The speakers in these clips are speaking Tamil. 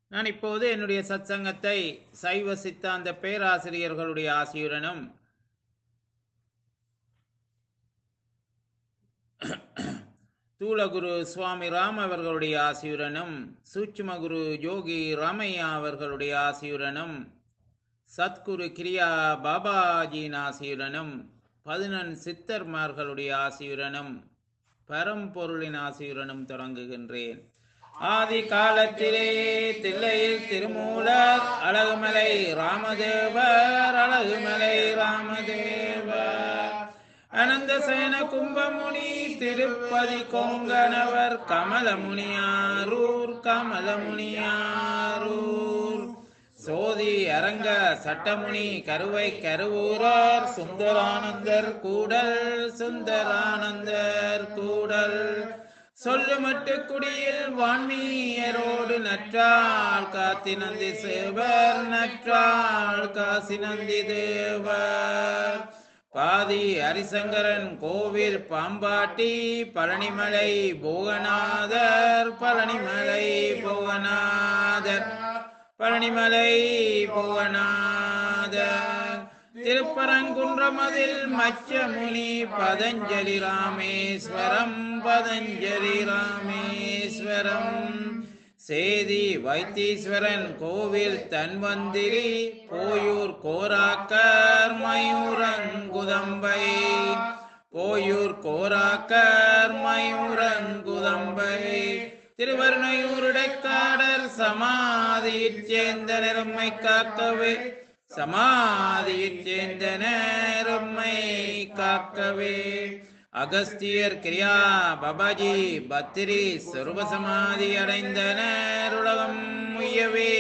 நான் இப்போது என்னுடைய சத்சங்கத்தை சைவ சித்தாந்த பேராசிரியர்களுடைய ஆசியுடனும் தூளகுரு சுவாமி ராம் அவர்களுடைய ஆசியுடனும் சூட்சுமகுரு யோகி ராமையா அவர்களுடைய ஆசியுடனும் சத்குரு கிரியா பாபாஜியின் ஆசியுடனும் பதினெண் சித்தர்மார்களுடைய ஆசியுடனும் பரம்பொருளின் ஆசியுடனும் தொடங்குகின்றேன் ஆதி காலத்திலே தில்லையில் திருமூலர் அழகுமலை ராமதேவர் அழகுமலை ராமதேவர் அனந்த சேன கும்பமுனி திருப்பதி கொங்கணவர் கமலமுனியாரூர் கமலமுனியாரூர் சோதி அரங்க சட்டமுனி கருவை கருவூரார் சுந்தரானந்தர் கூடல் சுந்தரானந்தர் கூடல் சொல்லுமட்டு குடியில் வான்மீயரோடு நற்றாள் காத்தி நந்தி சேவர் நற்றாள் காசி நந்தி தேவர் பாதி ஹரிசங்கரன் கோவில் பாம்பாட்டி பழனிமலை போகநாதர் பழனிமலை போகநாதர் பழனிமலை போகநாதர் திருப்பரங்குன்றமதில் மச்சமுனி பதஞ்சலி ராமேஸ்வரம் பதஞ்சலி ராமேஸ்வரம் சேதி வைத்தீஸ்வரன் கோவில் தன்வந்திரி போயூர் கோராக்கர் மயூரங்குதம்பை போயூர் கோராக்கர் மயூரங்குதம்பை திருவருணையூருடைக்காடர் சமாதியிற் சேர்ந்த நிறம்மை காக்கவே சமாதியிற் சேர்ந்த நேரம்மை காக்கவே அகஸ்தியர் கிரியா பபாஜி பத்திரி சொருப சமாதி அடைந்தனர் உலகம் உய்யவே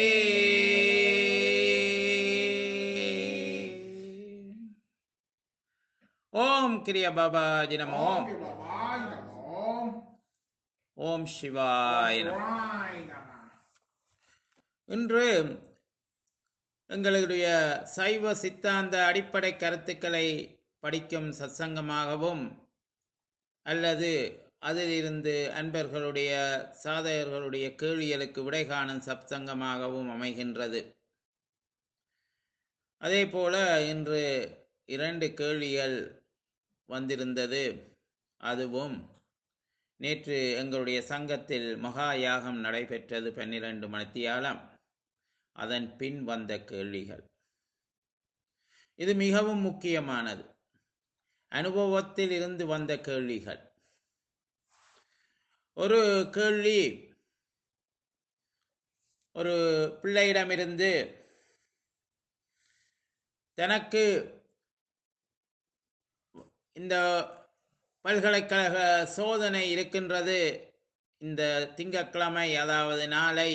ஓம் கிரியா பாபாஜி நமோ ஓம் சிவாய நமோ. ஓம் சிவாய நமோ சிவாய நமோ. இன்று எங்களுடைய சைவ சித்தாந்த அடிப்படை கருத்துக்களை படிக்கும் சத்சங்கமாகவும் அல்லது அதிலிருந்து அன்பர்களுடைய சாதகர்களுடைய கேள்விகளுக்கு விடை காணும் சத்சங்கமாகவும் அமைகின்றது அதே போல இன்று இரண்டு கேள்விகள் வந்திருந்தது அதுவும் நேற்று எங்களுடைய சங்கத்தில் மகா யாகம் நடைபெற்றது பன்னிரண்டு மணித்தியாலம் அதன் பின் வந்த கேள்விகள் இது மிகவும் முக்கியமானது அனுபவத்தில் இருந்து வந்த கேள்விகள் ஒரு கேள்வி ஒரு பிள்ளையிடமிருந்து தனக்கு இந்த பல்கலைக்கழக சோதனை இருக்கின்றது இந்த திங்கட்கிழமை அதாவது நாளை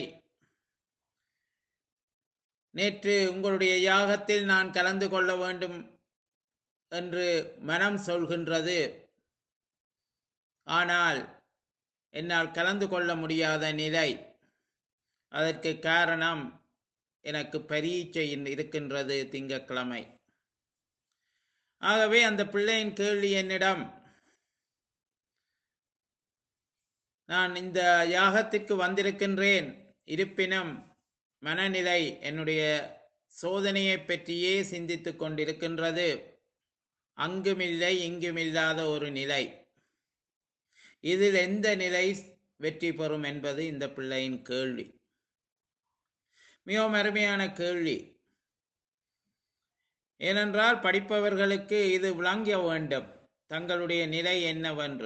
நேற்று உங்களுடைய யாகத்தில் நான் கலந்து கொள்ள வேண்டும் என்று மனம் சொல்கின்றது ஆனால் என்னால் கலந்து கொள்ள முடியாத நிலை அதற்கு காரணம் எனக்கு பரீட்சை இருக்கின்றது திங்கட்கிழமை ஆகவே அந்த பிள்ளையின் கேள்வி என்னிடம் நான் இந்த யாகத்திற்கு வந்திருக்கின்றேன் இருப்பினும் மனநிலை என்னுடைய சோதனையை பற்றியே சிந்தித்துக் கொண்டிருக்கின்றது அங்குமில்லை இங்குமில்லாத ஒரு நிலை இதில் எந்த நிலை வெற்றி பெறும் என்பது இந்த பிள்ளையின் கேள்வி மிகவும் அருமையான கேள்வி ஏனென்றால் படிப்பவர்களுக்கு இது விளங்க வேண்டும் தங்களுடைய நிலை என்னவென்று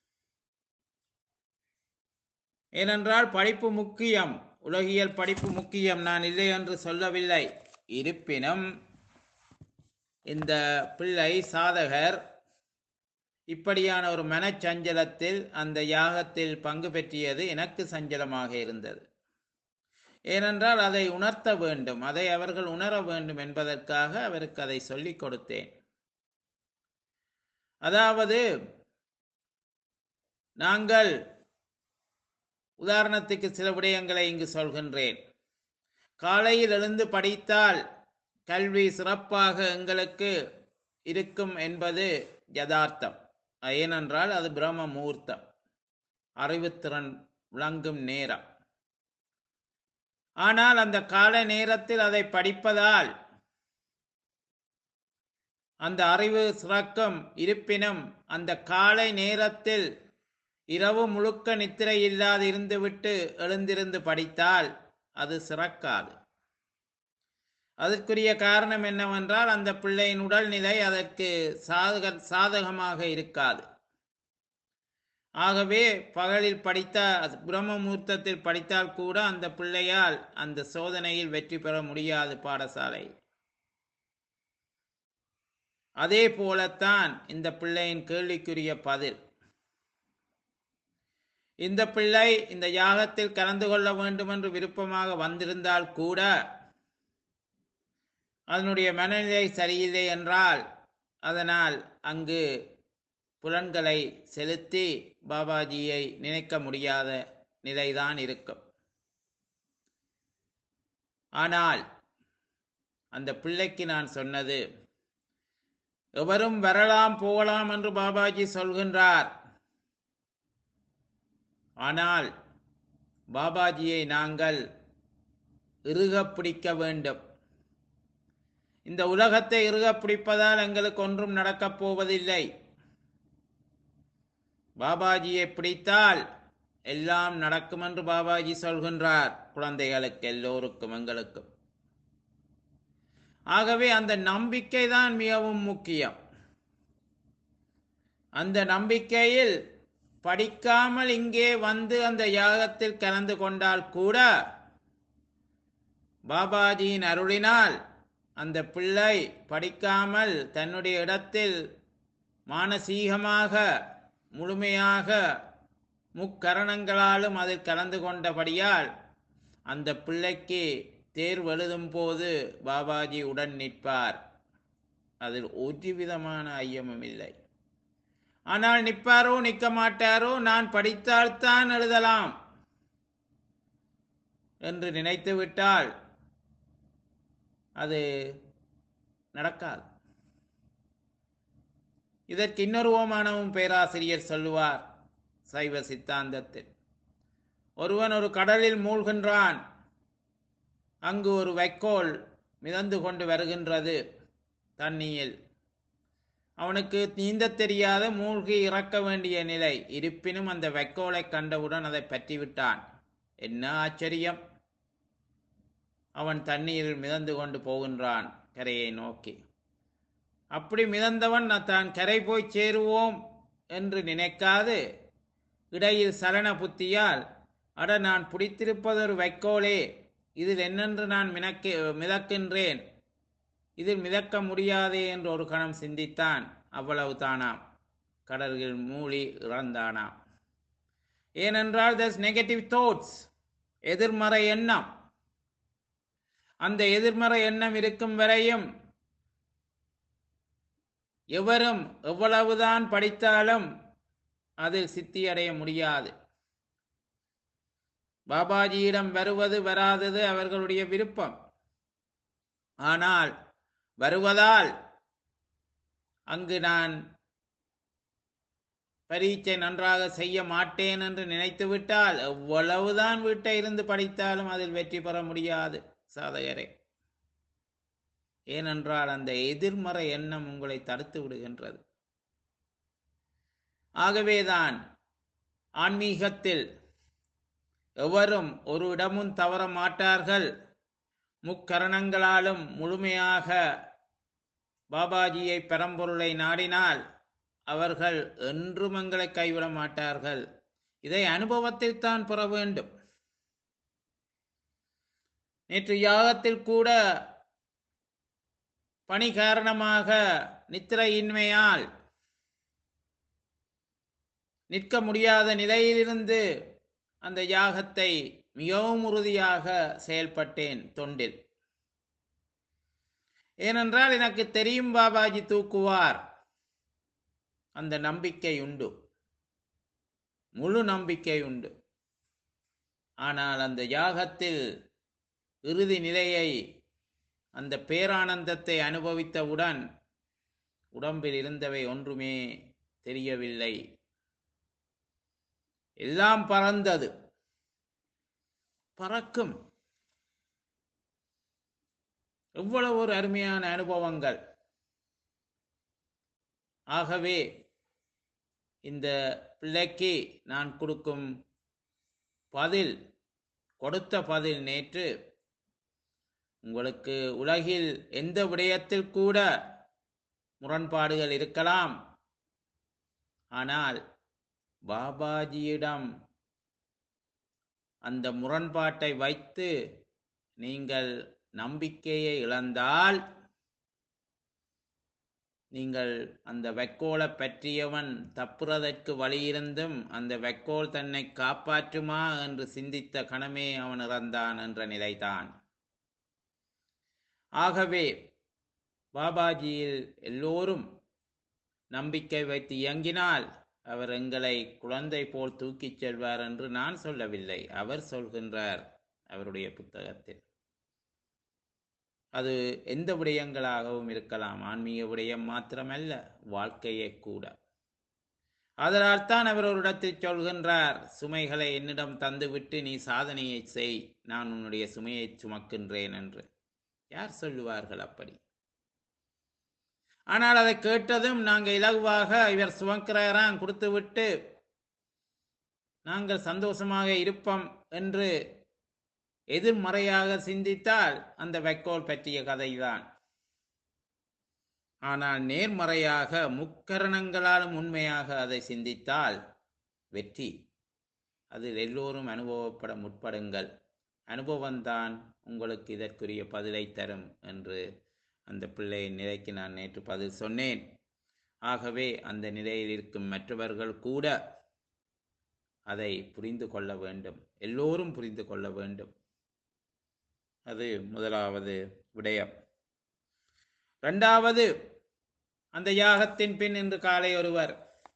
ஏனென்றால் படிப்பு முக்கியம் உலகியல் படிப்பு முக்கியம் நான் இல்லை என்று சொல்லவில்லை இருப்பினும் இந்த பிள்ளை சாதகர் இப்படியான ஒரு மனச்சஞ்சலத்தில் அந்த யாகத்தில் பங்கு பெற்றியது எனக்கு சஞ்சலமாக இருந்தது ஏனென்றால் அதை உணர்த்த வேண்டும் அதை அவர்கள் உணர வேண்டும் என்பதற்காக அவருக்கு அதை சொல்லிக் கொடுத்தேன் அதாவது நாங்கள் உதாரணத்துக்கு சில விடயங்களை இங்கு சொல்கின்றேன் காலையில் எழுந்து படித்தால் கல்வி சிறப்பாக எங்களுக்கு இருக்கும் என்பது யதார்த்தம் ஏனென்றால் அது பிரம்ம முகூர்த்தம் அறிவுத்திறன் விளங்கும் நேரம் ஆனால் அந்த கால நேரத்தில் அதை படிப்பதால் அந்த அறிவு சிறக்கும் இருப்பினும் அந்த காலை நேரத்தில் இரவு முழுக்க நித்திரை இல்லாது இருந்துவிட்டு எழுந்திருந்து படித்தால் அது சிறக்காது அதற்குரிய காரணம் என்னவென்றால் அந்த பிள்ளையின் உடல்நிலை அதற்கு சாதக சாதகமாக இருக்காது ஆகவே பகலில் படித்த பிரம்ம முகூர்த்தத்தில் படித்தால் கூட அந்த பிள்ளையால் அந்த சோதனையில் வெற்றி பெற முடியாது பாடசாலை அதே போலத்தான் இந்த பிள்ளையின் கேள்விக்குரிய பதில் இந்த பிள்ளை இந்த யாகத்தில் கலந்து கொள்ள வேண்டும் என்று விருப்பமாக வந்திருந்தால் கூட அதனுடைய மனநிலை சரியில்லை என்றால் அதனால் அங்கு புலன்களை செலுத்தி பாபாஜியை நினைக்க முடியாத நிலைதான் இருக்கும் ஆனால் அந்த பிள்ளைக்கு நான் சொன்னது எவரும் வரலாம் போகலாம் என்று பாபாஜி சொல்கின்றார் ஆனால் பாபாஜியை நாங்கள் இறுகப் பிடிக்க வேண்டும் இந்த உலகத்தை இறுகப் பிடிப்பதால் எங்களுக்கு ஒன்றும் நடக்கப் போவதில்லை பாபாஜியை பிடித்தால் எல்லாம் நடக்கும் என்று பாபாஜி சொல்கின்றார் குழந்தைகளுக்கு எல்லோருக்கும் எங்களுக்கும் ஆகவே அந்த நம்பிக்கை தான் மிகவும் முக்கியம் அந்த நம்பிக்கையில் படிக்காமல் இங்கே வந்து அந்த யாகத்தில் கலந்து கொண்டால் கூட பாபாஜியின் அருளினால் அந்த பிள்ளை படிக்காமல் தன்னுடைய இடத்தில் மானசீகமாக முழுமையாக முக்கரணங்களாலும் அதில் கலந்து கொண்டபடியால் அந்த பிள்ளைக்கு தேர்வு எழுதும் போது பாபாஜி உடன் நிற்பார் அதில் ஒரு விதமான ஐயமும் இல்லை ஆனால் நிற்பாரோ நிற்க மாட்டாரோ நான் படித்தால்தான் எழுதலாம் என்று நினைத்து விட்டால் அது நடக்காது இதற்கு இன்னொரு ஓமானமும் பேராசிரியர் சொல்லுவார் சைவ சித்தாந்தத்தில் ஒருவன் ஒரு கடலில் மூழ்கின்றான் அங்கு ஒரு வைக்கோல் மிதந்து கொண்டு வருகின்றது தண்ணியில் அவனுக்கு நீந்த தெரியாத மூழ்கி இறக்க வேண்டிய நிலை இருப்பினும் அந்த வைக்கோலை கண்டவுடன் அதை பற்றிவிட்டான் என்ன ஆச்சரியம் அவன் தண்ணீரில் மிதந்து கொண்டு போகின்றான் கரையை நோக்கி அப்படி மிதந்தவன் நான் தான் கரை போய் சேருவோம் என்று நினைக்காது இடையில் சலன புத்தியால் அட நான் பிடித்திருப்பது ஒரு வைக்கோலே இதில் என்னென்று நான் மிதக்க மிதக்கின்றேன் இதில் மிதக்க முடியாதே என்று ஒரு கணம் சிந்தித்தான் அவ்வளவு தானாம் கடல்கள் மூழ்கி இறந்தானாம் ஏனென்றால் தஸ் நெகட்டிவ் தாட்ஸ் எதிர்மறை எண்ணம் அந்த எதிர்மறை எண்ணம் இருக்கும் வரையும் எவரும் எவ்வளவுதான் படித்தாலும் அதில் சித்தி அடைய முடியாது பாபாஜியிடம் வருவது வராதது அவர்களுடைய விருப்பம் ஆனால் வருவதால் அங்கு நான் பரீட்சை நன்றாக செய்ய மாட்டேன் என்று நினைத்துவிட்டால் எவ்வளவுதான் வீட்டை இருந்து படித்தாலும் அதில் வெற்றி பெற முடியாது சாதகரே ஏனென்றால் அந்த எதிர்மறை எண்ணம் உங்களை தடுத்து விடுகின்றது ஆகவேதான் ஆன்மீகத்தில் எவரும் ஒரு இடமும் தவற மாட்டார்கள் முக்கரணங்களாலும் முழுமையாக பாபாஜியை பரம்பொருளை நாடினால் அவர்கள் என்றும் எங்களை கைவிட மாட்டார்கள் இதை அனுபவத்தில் தான் பெற வேண்டும் நேற்று யாகத்தில் கூட பணி காரணமாக நித்திரையின்மையால் நிற்க முடியாத நிலையிலிருந்து அந்த யாகத்தை மிகவும் உறுதியாக செயல்பட்டேன் தொண்டில் ஏனென்றால் எனக்கு தெரியும் பாபாஜி தூக்குவார் அந்த நம்பிக்கை உண்டு முழு நம்பிக்கை உண்டு ஆனால் அந்த யாகத்தில் இறுதி நிலையை அந்த பேரானந்தத்தை அனுபவித்தவுடன் உடம்பில் இருந்தவை ஒன்றுமே தெரியவில்லை எல்லாம் பறந்தது பறக்கும் எவ்வளவு ஒரு அருமையான அனுபவங்கள் ஆகவே இந்த பிள்ளைக்கு நான் கொடுக்கும் பதில் கொடுத்த பதில் நேற்று உங்களுக்கு உலகில் எந்த விடயத்தில் கூட முரண்பாடுகள் இருக்கலாம் ஆனால் பாபாஜியிடம் அந்த முரண்பாட்டை வைத்து நீங்கள் நம்பிக்கையை இழந்தால் நீங்கள் அந்த வைக்கோலை பற்றியவன் தப்புறதற்கு வழியிருந்தும் அந்த வைக்கோல் தன்னை காப்பாற்றுமா என்று சிந்தித்த கணமே அவன் இறந்தான் என்ற நிலைதான் ஆகவே பாபாஜியில் எல்லோரும் நம்பிக்கை வைத்து இயங்கினால் அவர் எங்களை குழந்தை போல் தூக்கிச் செல்வார் என்று நான் சொல்லவில்லை அவர் சொல்கின்றார் அவருடைய புத்தகத்தில் அது எந்த விடயங்களாகவும் இருக்கலாம் ஆன்மீக விடயம் மாத்திரமல்ல வாழ்க்கையே கூட அதனால் தான் அவர் ஒரு இடத்தில் சொல்கின்றார் சுமைகளை என்னிடம் தந்துவிட்டு நீ சாதனையை செய் நான் உன்னுடைய சுமையை சுமக்கின்றேன் என்று யார் சொல்லுவார்கள் அப்படி ஆனால் அதை கேட்டதும் நாங்கள் இலகுவாக இவர் சுமக்கிறாராம் கொடுத்து விட்டு நாங்கள் சந்தோஷமாக இருப்போம் என்று எதிர்மறையாக சிந்தித்தால் அந்த வைக்கோல் பற்றிய கதைதான் ஆனால் நேர்மறையாக முக்கரணங்களாலும் உண்மையாக அதை சிந்தித்தால் வெற்றி அதில் எல்லோரும் அனுபவப்பட முற்படுங்கள் அனுபவம்தான் உங்களுக்கு இதற்குரிய பதிலை தரும் என்று அந்த பிள்ளையின் நிலைக்கு நான் நேற்று பதில் சொன்னேன் ஆகவே அந்த நிலையில் இருக்கும் மற்றவர்கள் கூட அதை புரிந்து கொள்ள வேண்டும் எல்லோரும் புரிந்து கொள்ள வேண்டும் அது முதலாவது விடயம் இரண்டாவது அந்த யாகத்தின் பின் இன்று காலை ஒருவர்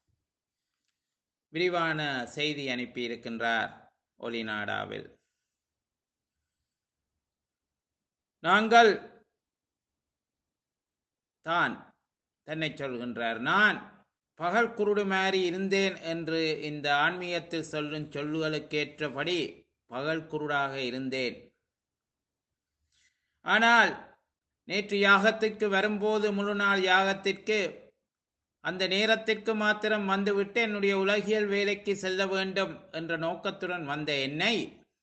விரிவான செய்தி அனுப்பியிருக்கின்றார் ஒலிநாடாவில் நாங்கள் தான் தன்னை சொல்கின்றார் நான் பகல் குருடு மாறி இருந்தேன் என்று இந்த ஆன்மீகத்தில் சொல்லும் சொல்லுகளுக்கேற்றபடி பகல் குருடாக இருந்தேன் ஆனால் நேற்று யாகத்திற்கு வரும்போது முழு நாள் யாகத்திற்கு அந்த நேரத்திற்கு மாத்திரம் வந்துவிட்டு என்னுடைய உலகியல் வேலைக்கு செல்ல வேண்டும் என்ற நோக்கத்துடன் வந்த என்னை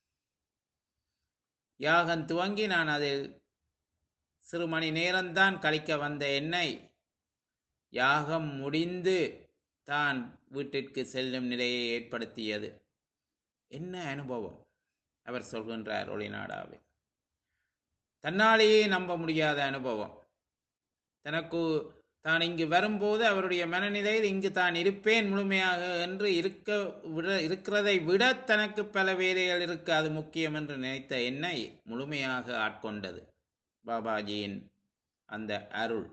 யாகம் துவங்கி நான் அதில் சிறு மணி நேரம்தான் கழிக்க வந்த என்னை யாகம் முடிந்து தான் வீட்டிற்கு செல்லும் நிலையை ஏற்படுத்தியது என்ன அனுபவம் அவர் சொல்கின்றார் ஒளிநாடாவில் தன்னாலேயே நம்ப முடியாத அனுபவம் தனக்கு தான் இங்கு வரும்போது அவருடைய மனநிலையில் இங்கு தான் இருப்பேன் முழுமையாக என்று இருக்க விட இருக்கிறதை விட தனக்கு பல வேலைகள் இருக்கு அது முக்கியம் என்று நினைத்த என்னை முழுமையாக ஆட்கொண்டது பாபாஜியின் அந்த அருள்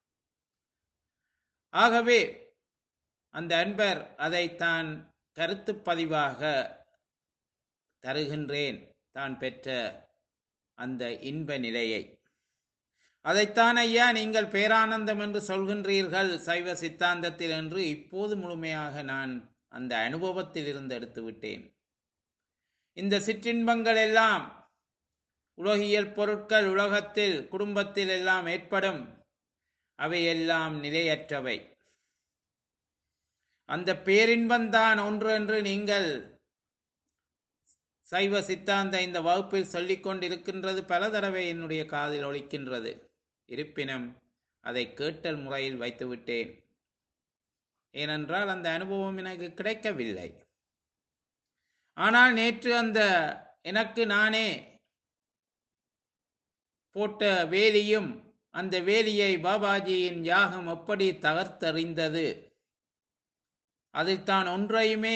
ஆகவே அந்த அன்பர் அதை தான் கருத்து பதிவாக தருகின்றேன் தான் பெற்ற அந்த இன்ப நிலையை அதைத்தான் ஐயா நீங்கள் பேரானந்தம் என்று சொல்கின்றீர்கள் சைவ சித்தாந்தத்தில் என்று இப்போது முழுமையாக நான் அந்த அனுபவத்தில் இருந்து எடுத்து விட்டேன் இந்த சிற்றின்பங்கள் எல்லாம் உலகியல் பொருட்கள் உலகத்தில் குடும்பத்தில் எல்லாம் ஏற்படும் அவையெல்லாம் நிலையற்றவை அந்த பேரின்பந்தான் ஒன்று என்று நீங்கள் சைவ சித்தாந்த இந்த வகுப்பில் சொல்லிக் கொண்டிருக்கின்றது பல தடவை என்னுடைய காதில் ஒலிக்கின்றது இருப்பினும் அதை கேட்டல் முறையில் வைத்துவிட்டேன் ஏனென்றால் அந்த அனுபவம் எனக்கு கிடைக்கவில்லை ஆனால் நேற்று அந்த எனக்கு நானே போட்ட வேலியும் அந்த வேலியை பாபாஜியின் யாகம் எப்படி தகர்த்தறிந்தது அதில் தான் ஒன்றையுமே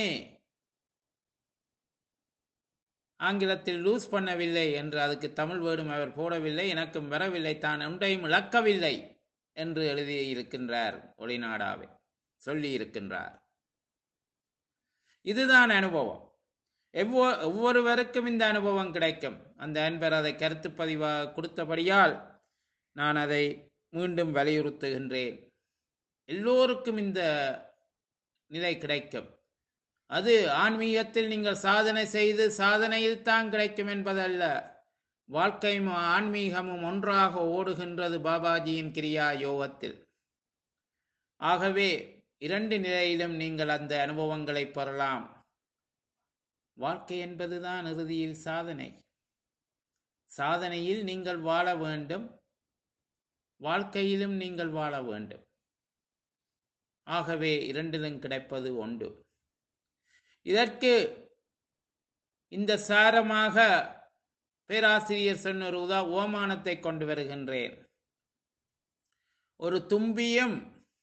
ஆங்கிலத்தில் லூஸ் பண்ணவில்லை என்று அதுக்கு தமிழ் வேர்டும் அவர் போடவில்லை எனக்கும் வரவில்லை தான் ஒன்றையும் இழக்கவில்லை என்று எழுதியிருக்கின்றார் ஒளிநாடாவை சொல்லி இருக்கின்றார் இதுதான் அனுபவம் எவ்வொ ஒவ்வொருவருக்கும் இந்த அனுபவம் கிடைக்கும் அந்த அன்பர் அதை கருத்து பதிவாக கொடுத்தபடியால் நான் அதை மீண்டும் வலியுறுத்துகின்றேன் எல்லோருக்கும் இந்த நிலை கிடைக்கும் அது ஆன்மீகத்தில் நீங்கள் சாதனை செய்து சாதனையில் தான் கிடைக்கும் என்பதல்ல வாழ்க்கையும் ஆன்மீகமும் ஒன்றாக ஓடுகின்றது பாபாஜியின் கிரியா யோகத்தில் ஆகவே இரண்டு நிலையிலும் நீங்கள் அந்த அனுபவங்களை பெறலாம் வாழ்க்கை என்பதுதான் இறுதியில் சாதனை சாதனையில் நீங்கள் வாழ வேண்டும் வாழ்க்கையிலும் நீங்கள் வாழ வேண்டும் ஆகவே இரண்டிலும் கிடைப்பது உண்டு இதற்கு இந்த சாரமாக பேராசிரியர் சொன்ன ஒரு உதா ஓமானத்தை கொண்டு வருகின்றேன் ஒரு தும்பியும்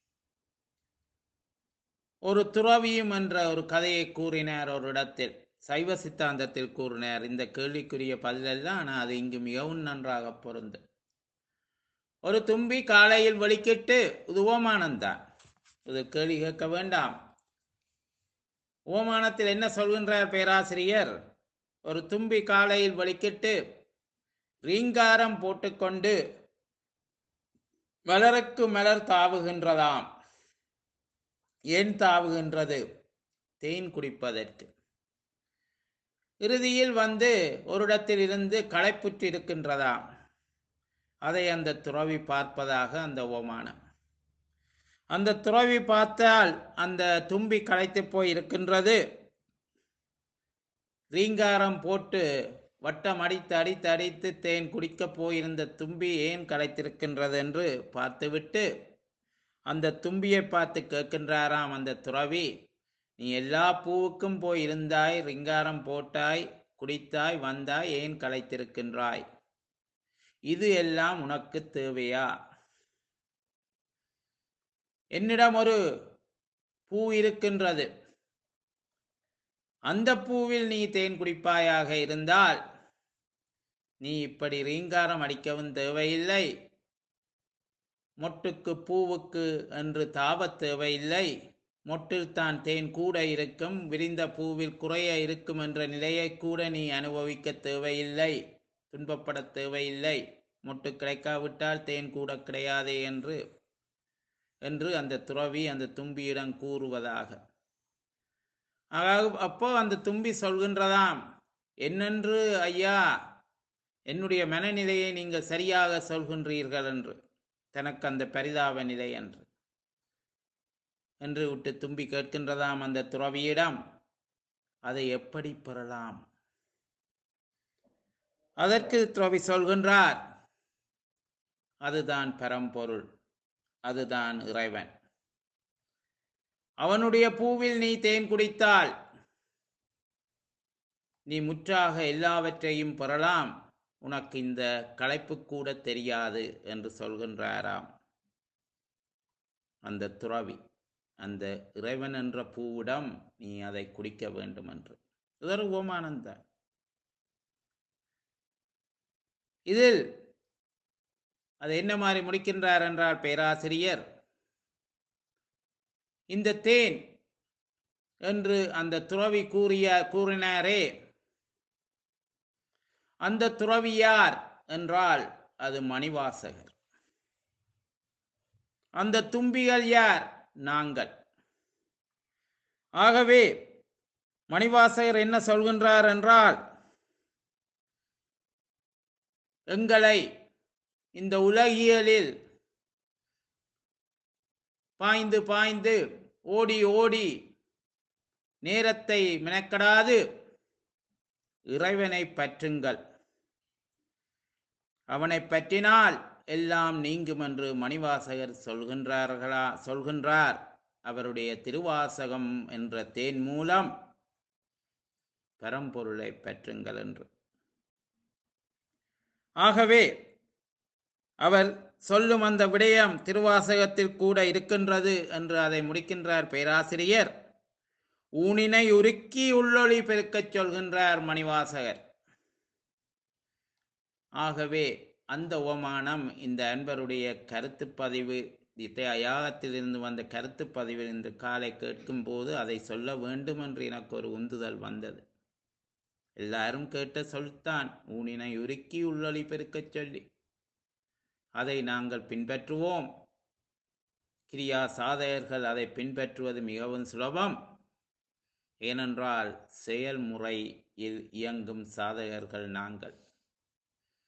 ஒரு துறவியும் என்ற ஒரு கதையை கூறினார் ஒரு இடத்தில் சைவ சித்தாந்தத்தில் கூறினார் இந்த கேள்விக்குரிய பதிலெல்லாம் ஆனால் அது இங்கு மிகவும் நன்றாக பொருந்தும் ஒரு தும்பி காலையில் வெளிக்கிட்டு இது ஓமானந்தான் இது கேள்வி கேட்க வேண்டாம் ஓமானத்தில் என்ன சொல்கின்றார் பேராசிரியர் ஒரு தும்பி காலையில் வெளிக்கிட்டு ரீங்காரம் போட்டுக்கொண்டு மலருக்கு மலர் தாவுகின்றதாம் ஏன் தாவுகின்றது தேன் குடிப்பதற்கு இறுதியில் வந்து ஒரு இடத்தில் இருந்து களைப்புற்று இருக்கின்றதாம் அதை அந்த துறவி பார்ப்பதாக அந்த ஓமானம் அந்த துறவி பார்த்தால் அந்த தும்பி களைத்து போய் இருக்கின்றது ரீங்காரம் போட்டு வட்டம் அடித்து அடித்து அடித்து தேன் குடிக்கப் போயிருந்த தும்பி ஏன் களைத்திருக்கின்றது என்று பார்த்துவிட்டு அந்த தும்பியை பார்த்து கேட்கின்றாராம் அந்த துறவி நீ எல்லா பூவுக்கும் போய் இருந்தாய் ரிங்காரம் போட்டாய் குடித்தாய் வந்தாய் ஏன் களைத்திருக்கின்றாய் இது எல்லாம் உனக்கு தேவையா என்னிடம் ஒரு பூ இருக்கின்றது அந்த பூவில் நீ தேன் குடிப்பாயாக இருந்தால் நீ இப்படி ரீங்காரம் அடிக்கவும் தேவையில்லை மொட்டுக்கு பூவுக்கு என்று தாவத் தேவையில்லை மொட்டில் தான் தேன் கூட இருக்கும் விரிந்த பூவில் குறைய இருக்கும் என்ற நிலையை கூட நீ அனுபவிக்க தேவையில்லை துன்பப்பட தேவையில்லை மொட்டு கிடைக்காவிட்டால் தேன் கூட கிடையாதே என்று என்று அந்த துறவி அந்த தும்பியிடம் கூறுவதாக ஆக அப்போ அந்த தும்பி சொல்கின்றதாம் என்னென்று ஐயா என்னுடைய மனநிலையை நீங்கள் சரியாக சொல்கின்றீர்கள் என்று தனக்கு அந்த பரிதாப நிலை என்று என்று விட்டு தும்பி கேட்கின்றதாம் அந்த துறவியிடம் அதை எப்படி பெறலாம் அதற்கு துறவி சொல்கின்றார் அதுதான் பரம்பொருள் அதுதான் இறைவன் அவனுடைய பூவில் நீ தேன் குடித்தால் நீ முற்றாக எல்லாவற்றையும் பெறலாம் உனக்கு இந்த களைப்பு கூட தெரியாது என்று சொல்கின்றாராம் அந்த துறவி அந்த இறைவன் என்ற பூவிடம் நீ அதை குடிக்க வேண்டும் என்று இதொரு ஓமானந்த இதில் அது என்ன மாதிரி முடிக்கின்றார் என்றால் பேராசிரியர் இந்த தேன் என்று அந்த துறவி கூறிய கூறினாரே அந்த துறவி யார் என்றால் அது மணிவாசகர் அந்த தும்பிகள் யார் நாங்கள் ஆகவே மணிவாசகர் என்ன சொல்கின்றார் என்றால் எங்களை இந்த உலகியலில் பாய்ந்து பாய்ந்து ஓடி ஓடி நேரத்தை மெனக்கடாது இறைவனை பற்றுங்கள் அவனை பற்றினால் எல்லாம் நீங்கும் என்று மணிவாசகர் சொல்கின்றார்களா சொல்கின்றார் அவருடைய திருவாசகம் என்ற தேன் மூலம் பரம்பொருளை பற்றுங்கள் என்று ஆகவே அவர் சொல்லும் அந்த விடயம் திருவாசகத்தில் கூட இருக்கின்றது என்று அதை முடிக்கின்றார் பேராசிரியர் ஊனினை உருக்கி உள்ளொளி பெருக்கச் சொல்கின்றார் மணிவாசகர் ஆகவே அந்த ஓமானம் இந்த அன்பருடைய கருத்து பதிவு யாகத்திலிருந்து வந்த கருத்து பதிவில் இந்த காலை கேட்கும் போது அதை சொல்ல வேண்டும் என்று எனக்கு ஒரு உந்துதல் வந்தது எல்லாரும் கேட்ட சொல்தான் ஊனினை உருக்கி உள்ளொளி பெருக்கச் சொல்லி அதை நாங்கள் பின்பற்றுவோம் கிரியா சாதகர்கள் அதை பின்பற்றுவது மிகவும் சுலபம் ஏனென்றால் செயல்முறையில் இயங்கும் சாதகர்கள் நாங்கள்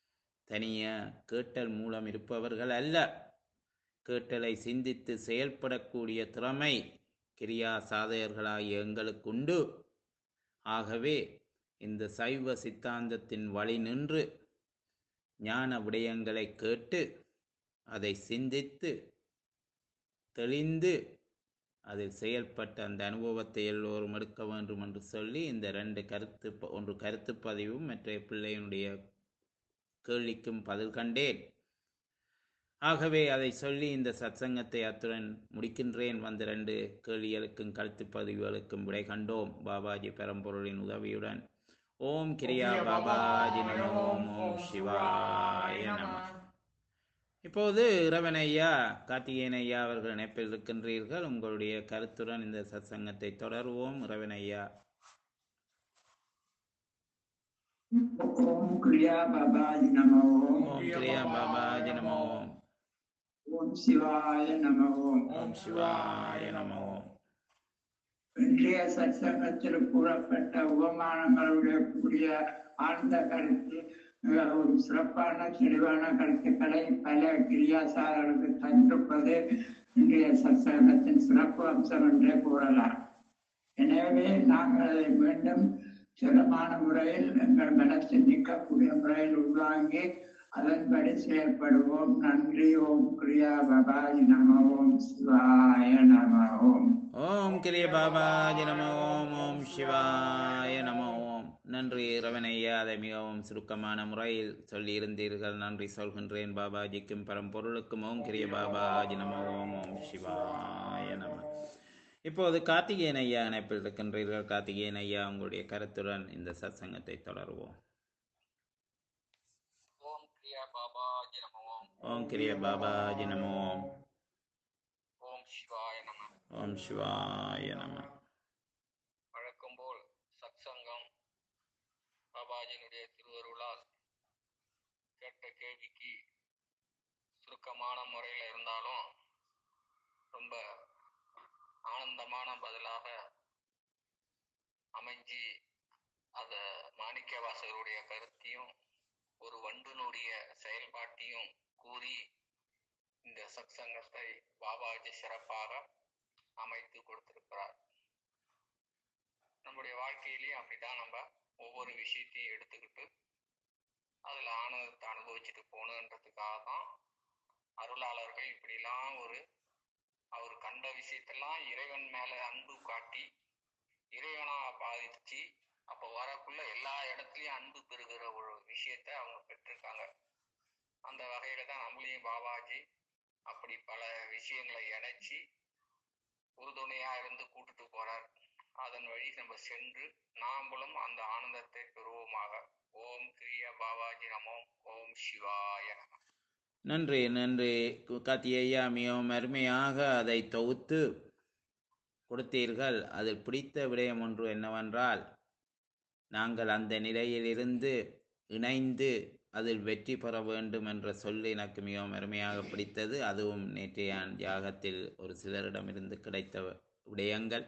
தனிய கேட்டல் மூலம் இருப்பவர்கள் அல்ல கேட்டலை சிந்தித்து செயல்படக்கூடிய திறமை கிரியா சாதகர்களாகிய எங்களுக்கு உண்டு ஆகவே இந்த சைவ சித்தாந்தத்தின் வழி நின்று ஞான விடயங்களை கேட்டு அதை சிந்தித்து தெளிந்து அதில் செயல்பட்ட அந்த அனுபவத்தை எல்லோரும் எடுக்க வேண்டும் என்று சொல்லி இந்த ரெண்டு கருத்து ப- ஒன்று கருத்து பதிவும் மற்ற பிள்ளையினுடைய கேள்விக்கும் பதில் கண்டேன் ஆகவே அதை சொல்லி இந்த சத்சங்கத்தை அத்துடன் முடிக்கின்றேன் வந்த ரெண்டு கேள்விகளுக்கும் கருத்து பதிவுகளுக்கும் விடை கண்டோம் பாபாஜி பெரம்பொருளின் உதவியுடன் ஓம் கிரியா பாபாஜி நம ஓம் ஓம் சிவாய நம இப்போது இரவன் ஐயா கார்த்திகேயன் ஐயா அவர்கள் இணைப்பில் இருக்கின்றீர்கள் உங்களுடைய கருத்துடன் இந்த சத்சங்கத்தை தொடருவோம் இரவன் ஐயா ஓம் கிரியா பாபாஜி நம ஓம் ஓம் கிரியா பாபாஜி நம ஓம் ஓம் சிவாய நம ஓம் ஓம் சிவாய நம ஓம் இன்றைய சத்சங்கத்தில் கூறப்பட்ட உபமானங்களுடைய கூடிய ஆழ்ந்த கருத்து மிக ஒரு சிறப்பான தெளிவான கருத்துக்களை பல கிரியாசாரர்களுக்கு தந்திருப்பது இன்றைய சத்சங்கத்தின் சிறப்பு அம்சம் என்றே கூறலாம் எனவே நாங்கள் அதை மீண்டும் சிறமான முறையில் எங்கள் மனசில் நிற்கக்கூடிய முறையில் உள்வாங்கி அதன்படி செயல்படுவோம் நன்றி ஓம் கிரியா பபாய் நம ஓம் சிவாய நம ஓம் ஓம் கிரிய பாபாஜி நம ஓம் ஓம் சிவாய நம ஓம் நன்றி ரவணையா அதை மிகவும் சுருக்கமான முறையில் சொல்லியிருந்தீர்கள் நன்றி சொல்கின்றேன் பாபாஜிக்கும் பரம்பொருளுக்கும் ஓம் கிரிய பாபாஜி நம ஓம் ஓம் சிவாய நம இப்போது கார்த்திகேயன் ஐயா இணைப்பில் இருக்கின்றீர்கள் கார்த்திகேயன் ஐயா உங்களுடைய கருத்துடன் இந்த சத்சங்கத்தை தொடருவோம் ஓம் கிரியா பாபாஜி நம ஓம் ஓம் கிரிய பாபாஜி நம ஓம் ஓம் சிவாய நம ஓம் சிவாய நம வழக்கம் போல் சத்சங்கம் பாபாஜியினுடைய திருவருளால் கேட்ட கேள்விக்கு சுருக்கமான முறையில் இருந்தாலும் ரொம்ப ஆனந்தமான பதிலாக அமைஞ்சி அத மாணிக்கவாசகருடைய கருத்தையும் ஒரு வண்டுனுடைய செயல்பாட்டையும் கூறி இந்த சத்சங்கத்தை பாபாஜி சிறப்பாக அமைத்து கொடுத்திருக்கிறார் நம்முடைய வாழ்க்கையிலயும் அப்படிதான் நம்ம ஒவ்வொரு விஷயத்தையும் எடுத்துக்கிட்டு அதுல ஆனந்தத்தை அனுபவிச்சுட்டு போகணுன்றதுக்காக தான் அருளாளர்கள் இப்படிலாம் ஒரு அவர் கண்ட விஷயத்தெல்லாம் இறைவன் மேல அன்பு காட்டி இறைவனா பாதிச்சு அப்ப வரக்குள்ள எல்லா இடத்துலயும் அன்பு பெறுகிற ஒரு விஷயத்த அவங்க பெற்றிருக்காங்க அந்த வகையில தான் நம்மளையும் பாபாஜி அப்படி பல விஷயங்களை இணைச்சி உறுதுணையா இருந்து கூட்டிட்டு போறார் அதன் வழி நம்ம சென்று நாம்பளும் அந்த ஆனந்தத்தை பெறுவோமாக ஓம் கிரிய பாபாஜி நமோம் ஓம் சிவாய நம நன்றி நன்றி கார்த்திகேயா மிகவும் அருமையாக அதை தொகுத்து கொடுத்தீர்கள் அதில் பிடித்த விடயம் ஒன்று என்னவென்றால் நாங்கள் அந்த நிலையிலிருந்து இணைந்து அதில் வெற்றி பெற வேண்டும் என்ற சொல் எனக்கு மிகவும் அருமையாக பிடித்தது அதுவும் நேற்றைய யாகத்தில் ஒரு சிலரிடமிருந்து கிடைத்த விடயங்கள்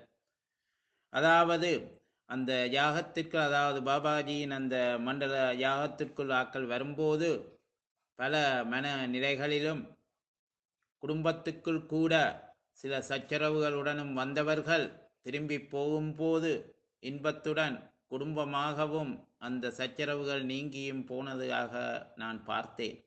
அதாவது அந்த யாகத்திற்கு அதாவது பாபாஜியின் அந்த மண்டல யாகத்திற்குள் ஆக்கள் வரும்போது பல மன நிலைகளிலும் குடும்பத்துக்குள் கூட சில சச்சரவுகளுடனும் வந்தவர்கள் திரும்பி போகும்போது இன்பத்துடன் குடும்பமாகவும் அந்த சச்சரவுகள் நீங்கியும் போனதாக நான் பார்த்தேன்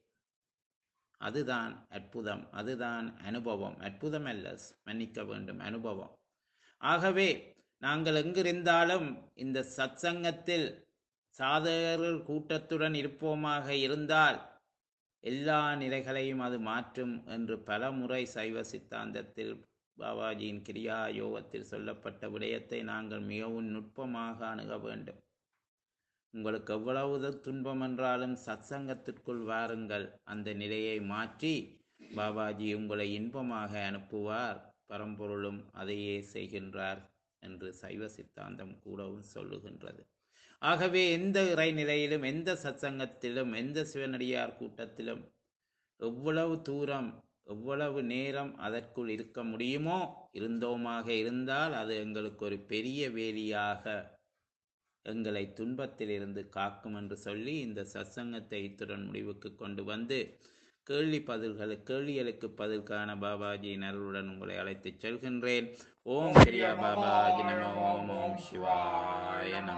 அதுதான் அற்புதம் அதுதான் அனுபவம் அற்புதம் அல்ல மன்னிக்க வேண்டும் அனுபவம் ஆகவே நாங்கள் எங்கிருந்தாலும் இந்த சத்சங்கத்தில் சாதகர்கள் கூட்டத்துடன் இருப்போமாக இருந்தால் எல்லா நிலைகளையும் அது மாற்றும் என்று பல முறை சைவ சித்தாந்தத்தில் பாபாஜியின் கிரியா யோகத்தில் சொல்லப்பட்ட விடயத்தை நாங்கள் மிகவும் நுட்பமாக அணுக வேண்டும் உங்களுக்கு எவ்வளவு துன்பம் என்றாலும் சத்சங்கத்திற்குள் வாருங்கள் அந்த நிலையை மாற்றி பாபாஜி உங்களை இன்பமாக அனுப்புவார் பரம்பொருளும் அதையே செய்கின்றார் என்று சைவ சித்தாந்தம் கூடவும் சொல்லுகின்றது ஆகவே எந்த இறைநிலையிலும் எந்த சத்சங்கத்திலும் எந்த சிவனடியார் கூட்டத்திலும் எவ்வளவு தூரம் எவ்வளவு நேரம் அதற்குள் இருக்க முடியுமோ இருந்தோமாக இருந்தால் அது எங்களுக்கு ஒரு பெரிய வேலியாக எங்களை துன்பத்திலிருந்து காக்கும் என்று சொல்லி இந்த சத்சங்கத்தை இத்துடன் முடிவுக்கு கொண்டு வந்து கேள்வி பதில்கள் கேள்விகளுக்கு பதில் காண பாபாஜி நருளுடன் உங்களை அழைத்துச் செல்கின்றேன் ஓம் கிரியா பாபாஜி நமோ ஓம் ஓம் சிவாய நம